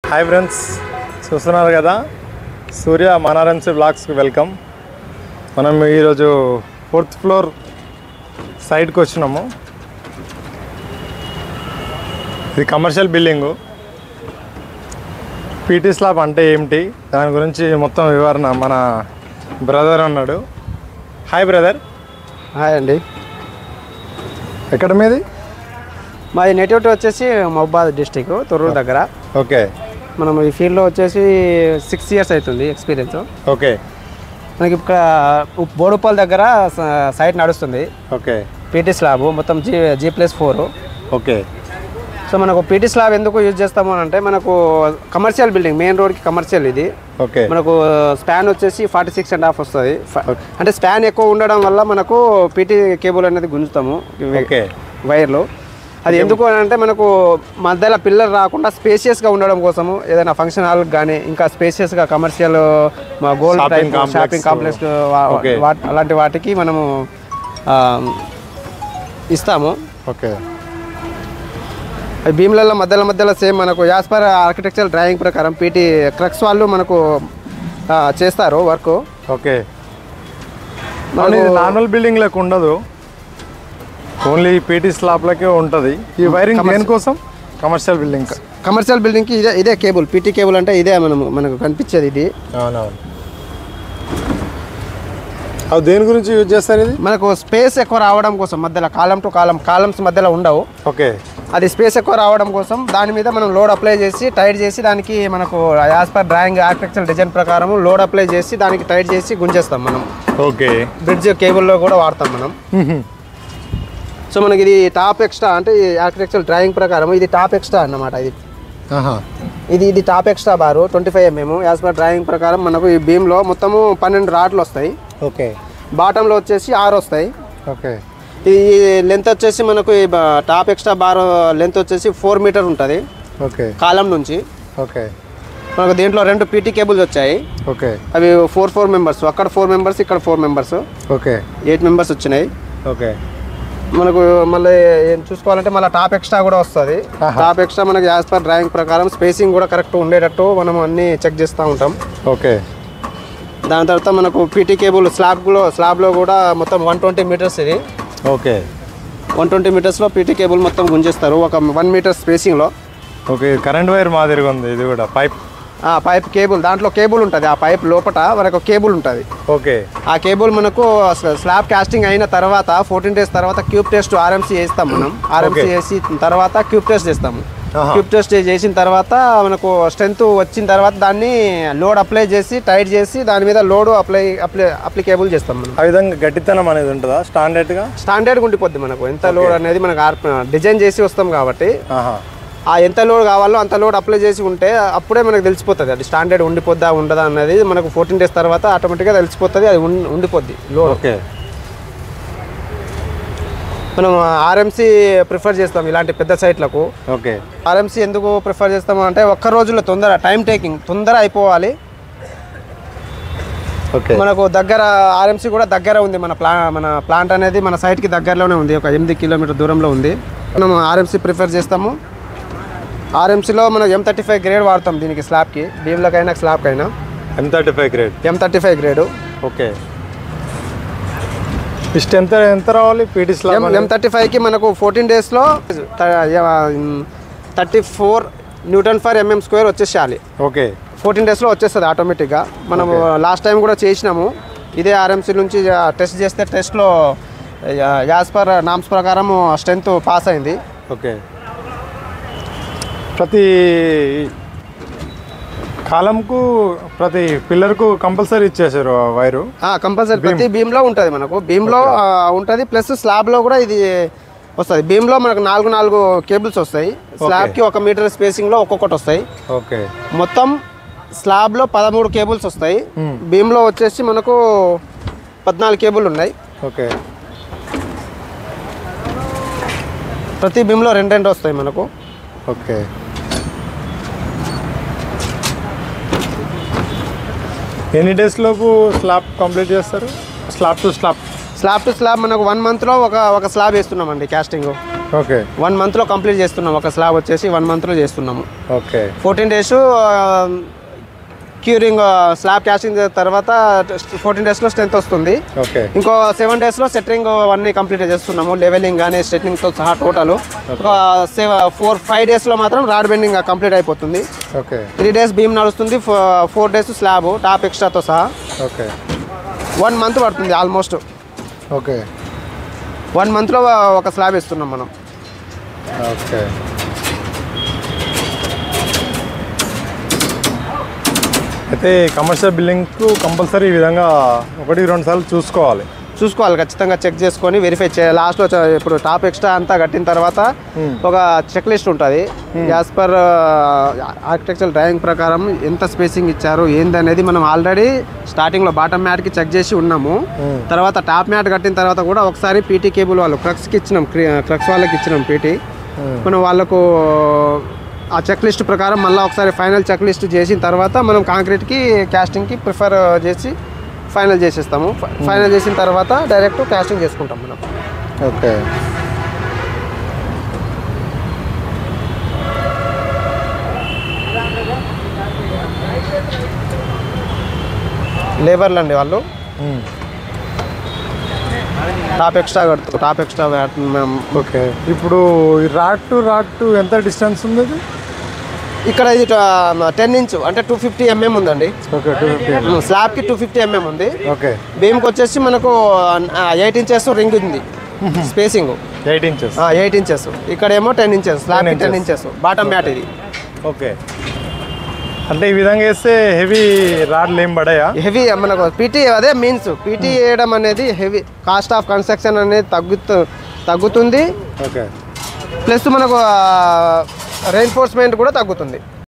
Hi friends చూస్తున్నారు కదా సూర్య మనారెన్సీ బ్లాగ్స్కి welcome మనం ఈరోజు ఫోర్త్ ఫ్లోర్ సైడ్కి వచ్చినాము ఇది కమర్షియల్ బిల్డింగు పీటీ స్లాబ్ అంటే ఏమిటి దాని గురించి మొత్తం వివరణ మన బ్రదర్ అన్నాడు హాయ్ బ్రదర్ హాయ్ అండి ఎక్కడ మీది మాది నెటివిటీ వచ్చేసి మహబాద్ డిస్టిక్ తొర్రూరు దగ్గర ఓకే మనం ఈ ఫీల్డ్లో వచ్చేసి సిక్స్ ఇయర్స్ అవుతుంది ఎక్స్పీరియన్స్ ఓకే మనకి ఇక్కడ బోడుపల్ దగ్గర స- సైట్ నడుస్తుంది ఓకే పీటీ స్లాబ్ మొత్తం G G plus four okay so మనకు పీటీ స్లాబ్ ఎందుకు యూజ్ చేస్తాము అని అంటే మనకు కమర్షియల్ బిల్డింగ్ మెయిన్ రోడ్కి కమర్షియల్ ఇది ఓకే మనకు స్పాన్ వచ్చేసి ఫార్టీ సిక్స్ అండ్ హాఫ్ వస్తుంది ఫ- అంటే స్పాన్ ఎక్కువ ఉండడం వల్ల మనకు పీటీ కేబుల్ అనేది గుంజుతాము ఇవి- ఓకే వైర్లు అది ఎందుకు అని అంటే మనకు మధ్యలో పిల్లర్ రాకుండా స్పేషియస్గా ఉండడం కోసము ఏదైనా ఫంక్షన్ హాల్ కానీ ఇంకా స్పేషియస్గా కమర్షియల్ మా gold Shopping type complex. Shopping complex Okay. అలాంటి వాటికి మనము ఆ, ఇస్తాము ఓకే ఈ భీములలో మధ్యలో మధ్యలో సేమ్ మనకు యాజ్ పర్ ఆర్కిటెక్చర్ డ్రాయింగ్ ప్రకారం పీటీ క్రక్స్ వాళ్ళు మనకు ఆ, చేస్తారు వర్క్ ఓకే అవును, ఇది నార్మల్ బిల్డింగ్ లెక్క ఉండదు ఓన్లీ పీటీ స్లాబ్లకే ఉంటుంది ఈ వైరింగ్ దేనికోసం కమర్షియల్ బిల్డింగ్ కమర్షియల్ బిల్డింగ్కి ఇదే ఇదే కేబుల్ పీటీ కేబుల్ అంటే ఇదే మనము మనకు కనిపించేది ఇది అవునవును అవి దేని గురించి యూజ్ చేస్తారు ఇది మనకు స్పేస్ ఎక్కువ రావడం కోసం మధ్యలో కాలం టు కాలం కాలమ్స్ మధ్యలో ఉండవు ఓకే అది స్పేస్ ఎక్కువ రావడం కోసం దాని మీద మనం లోడ్ అప్లై చేసి టైట్ చేసి దానికి మనకు as per drawing architecture design ప్రకారం లోడ్ అప్లై చేసి దానికి టైట్ చేసి గుంజేస్తాం మనం ఓకే బ్రిడ్జ్ కేబుల్లో కూడా వాడతాం మనం సో మనకి ఇది టాప్ ఎక్స్ట్రా అంటే ఈ ఆర్కిటెక్చర్ డ్రాయింగ్ ప్రకారం ఇది టాప్ ఎక్స్ట్రా అన్నమాట ఇది ఇది ఇది top extra bar twenty five MM as per drawing ప్రకారం మనకు ఈ బీమ్లో మొత్తము పన్నెండు రాడ్లు వస్తాయి ఓకే బాటంలో వచ్చేసి ఆరు వస్తాయి ఓకే ఈ లెంత్ వచ్చేసి మనకు ఈ బ- టాప్ ఎక్స్ట్రా బార్ లెంత్ వచ్చేసి ఫోర్ మీటర్ ఉంటుంది ఓకే కాలం నుంచి ఓకే మనకు దీంట్లో రెండు పీటీ కేబుల్స్ వచ్చాయి ఓకే అవి ఫోర్ ఫోర్ మెంబర్స్ అక్కడ ఫోర్ మెంబర్స్ ఇక్కడ four members okay eight members వచ్చినాయి ఓకే మనకు మళ్ళీ ఏం చూసుకోవాలంటే మళ్ళీ టాప్ ఎక్స్ట్రా కూడా వస్తుంది టాప్ ఎక్స్ట్రా మనకి యాజ్ పర్ డ్రాయింగ్ ప్రకారం స్పేసింగ్ కూడా కరెక్ట్ ఉండేటట్టు మనం అన్ని చెక్ చేస్తూ ఉంటాం ఓకే దాని తర్వాత మనకు పీటీ కేబుల్ స్లాబ్లో స్లాబ్లో కూడా మొత్తం వన్ ట్వంటీ మీటర్స్ ఇది ఓకే వన్ ట్వంటీ మీటర్స్లో పీటీ కేబుల్ మొత్తం గుంజేస్తారు ఒక వన్ మీటర్ స్పేసింగ్లో ఓకే కరెంట్ వైర్ మాదిరిగా ఉంది ఇది కూడా పైప్ ఆ పైప్ కేబుల్ దాంట్లో కేబుల్ ఉంటుంది ఆ పైప్ లోపల మనకు కేబుల్ ఉంటుంది ఓకే ఆ కేబుల్ మనకు స్ల- స్లాబ్ కాస్టింగ్ అయిన తర్వాత ఫోర్టీన్ డేస్ తర్వాత క్యూబ్ టెస్ట్ ఆర్ఎంసీ చేస్తాం మనం ఆర్ఎంసీ Okay. చేసి తర్వాత క్యూబ్ టెస్ట్ చేస్తాము ఆహా. క్యూబ్ టెస్ట్ చేసిన తర్వాత మనకు స్ట్రెంత్ వచ్చిన తర్వాత దాన్ని లోడ్ అప్లై చేసి టైట్ చేసి దాని మీద లోడ్ అప్లై అప్లై అప్లికేబుల్ చేస్తాం మనం ఆ విధంగా గట్టితనం అనేది ఉంటుందా స్టాండర్డ్గా స్టాండర్డ్ ఉండిపోద్ది మనకు ఎంత లోడ్ అనేది మనకు డిజైన్ చేసి వస్తాం కాబట్టి ఆహా ఆ ఎంత లోడ్ కావాలో అంత లోడ్ అప్లై చేసి ఉంటే అప్పుడే మనకు తెలిసిపోతుంది అది స్టాండర్డ్ ఉండిపోద్దా ఉండదా అనేది మనకు ఫోర్టీన్ డేస్ తర్వాత ఆటోమేటిక్గా తెలిసిపోతుంది అది ఉం- ఉండిపోద్ది లోడ్ ఓకే మనం ఆర్ఎంసీ ప్రిఫర్ చేస్తాం ఇలాంటి పెద్ద సైట్లకు ఓకే ఆర్ఎంసీ ఎందుకు ప్రిఫర్ చేస్తాము అంటే ఒక్క రోజులో తొందర టైం టేకింగ్ తొందర అయిపోవాలి ఓకే మనకు దగ్గర ఆర్ఎంసీ కూడా దగ్గర ఉంది మన ప్లా మన ప్లాంట్ అనేది మన సైట్కి దగ్గరలోనే ఉంది ఒక ఎనిమిది కిలోమీటర్ దూరంలో ఉంది మనం ఆర్ఎంసీ ప్రిఫర్ చేస్తాము ఆర్ఎంసీలో మనం ఎం థర్టీ ఫైవ్ గ్రేడ్ వాడతాం దీనికి స్లాబ్కి బీమ్లకైనా స్లాబ్కైనా M thirty five grade M thirty five grade okay ఇష్ట ఎంత ఎంత రావాలి PT M slab M thirty ఫైవ్కి మనకు ఫోర్టీన్ డేస్లో thirty four newton per MM square వచ్చేసేయాలి ఓకే ఫోర్టీన్ డేస్లో వచ్చేస్తుంది ఆటోమేటిక్గా మనం లాస్ట్ టైం కూడా చేసినాము ఇదే ఆర్ఎంసీ నుంచి టెస్ట్ చేస్తే టెస్ట్లో యాజ్ పర్ నామ్స్ ప్రకారం స్ట్రెంత్ పాస్ అయింది ఓకే ప్రతి కాలంకు ప్రతి పిల్లర్కు కంపల్సరీ ఇచ్చేసారు ఆ వైరు కంపల్సరీ ప్రతి బీమ్లో ఉంటుంది మనకు బీమ్లో ఉంటుంది ప్లస్ స్లాబ్లో కూడా ఇది వస్తుంది బీమ్లో మనకు నాలుగు నాలుగు కేబుల్స్ వస్తాయి స్లాబ్కి ఒక మీటర్ స్పేసింగ్లో ఒక్కొక్కటి వస్తాయి ఓకే మొత్తం స్లాబ్లో పదమూడు కేబుల్స్ వస్తాయి బీమ్లో వచ్చేసి మనకు పద్నాలుగు కేబుల్ ఉన్నాయి ఓకే ప్రతి బీమ్లో రెండు రెండు వస్తాయి మనకు ఓకే ఎన్ని డేస్ లోపు స్లాబ్ కంప్లీట్ చేస్తారు slab to slab slab to slab మనకు వన్ మంత్లో ఒక ఒక స్లాబ్ వేస్తున్నామండి క్యాస్టింగ్ ఓకే వన్ మంత్లో కంప్లీట్ చేస్తున్నాం ఒక స్లాబ్ వచ్చేసి వన్ మంత్లో చేస్తున్నాము okay fourteen days curing slab casting తర్వాత ఫోర్టీన్ డేస్లో స్ట్రెంత్ వస్తుంది ఓకే ఇంకో సెవెన్ డేస్లో సెట్టింగ్ అన్నీ కంప్లీట్ చేస్తున్నాము లెవెలింగ్ కానీ స్ట్రెట్నింగ్తో సహా టోటల్ ఒక సెవెన్ ఫోర్ ఫైవ్ డేస్లో మాత్రం రాడ్ బెండింగ్ కంప్లీట్ అయిపోతుంది ఓకే త్రీ డేస్ బీమ్ నడుస్తుంది ఫోర్ డేస్ స్లాబ్ టాప్ ఎక్స్ట్రాతో సహా ఓకే వన్ మంత్ పడుతుంది ఆల్మోస్ట్ ఓకే వన్ మంత్లో ఒక స్లాబ్ ఇస్తున్నాం మనం ఓకే అయితే కమర్షియల్ బిల్డింగ్కు కంపల్సరీ ఈ విధంగా ఒకటి రెండు సార్లు చూసుకోవాలి చూసుకోవాలి ఖచ్చితంగా చెక్ చేసుకొని వెరిఫై చేయాలి లాస్ట్లో చ- ఇప్పుడు టాప్ ఎక్స్ట్రా అంతా కట్టిన తర్వాత ఒక చెక్ లిస్ట్ ఉంటుంది యాజ్ పర్ ఆర్కిటెక్చర్ డ్రాయింగ్ ప్రకారం ఎంత స్పేసింగ్ ఇచ్చారు ఏందనేది మనం ఆల్రెడీ స్టార్టింగ్లో బాటమ్ మ్యాట్కి చెక్ చేసి ఉన్నాము Hmm. తర్వాత టాప్ మ్యాట్ కట్టిన తర్వాత కూడా ఒకసారి పీటీ కేబుల్ వాళ్ళు క్రక్స్కి ఇచ్చినాం క్రక్స్ వాళ్ళకి ఇచ్చినాం పీటీ మనం వాళ్ళకు ఆ చెక్ లిస్ట్ ప్రకారం మళ్ళీ ఒకసారి ఫైనల్ చెక్ లిస్ట్ చేసిన తర్వాత మనం కాంక్రీట్కి క్యాస్టింగ్కి ప్రిఫర్ చేసి ఫైనల్ చేసేస్తాము ఫ- ఫైనల్ చేసిన తర్వాత డైరెక్ట్ క్యాస్టింగ్ చేసుకుంటాం మనం ఓకే లేబర్లు అండి వాళ్ళు టాప్ ఎక్స్ట్రా కడుతుంది టాప్ ఎక్స్ట్రా మేము ఓకే ఇప్పుడు ఈ రాడ్ టు రాడ్ టు ఎంత డిస్టెన్స్ ఉంది ఇది ఇక్కడ ఇది టెన్ ఇంచ్ అంటే టూ ఫిఫ్టీ ఎంఎం ఉందండి ఓకే టూ ఫిఫ్టీ స్లాబ్కి టూ ఫిఫ్టీ ఎంఎం ఉంది ఓకే బీమ్కి వచ్చేసి మనకు ఎయిట్ ఇంచెస్ రింగ్ ఉంది spacing eight inches eight inches ఇక్కడేమో టెన్ ఇంచెస్ స్లాబ్కి టెన్ ఇంచెస్ బాటమ్ మ్యాట్ ఇది ఓకే అంటే ఈ విధంగా వేస్తే హెవీ రాడ్లు ఏం పడాయా హెవీ మనకు పీటీ అదే మీన్స్ పీటీ వేయడం అనేది హెవీ కాస్ట్ ఆఫ్ కన్స్ట్రక్షన్ అనేది తగ్గుతు తగ్గుతుంది ఓకే ప్లస్ మనకు రెయిన్ఫోర్స్మెంట్ కూడా తగ్గుతుంది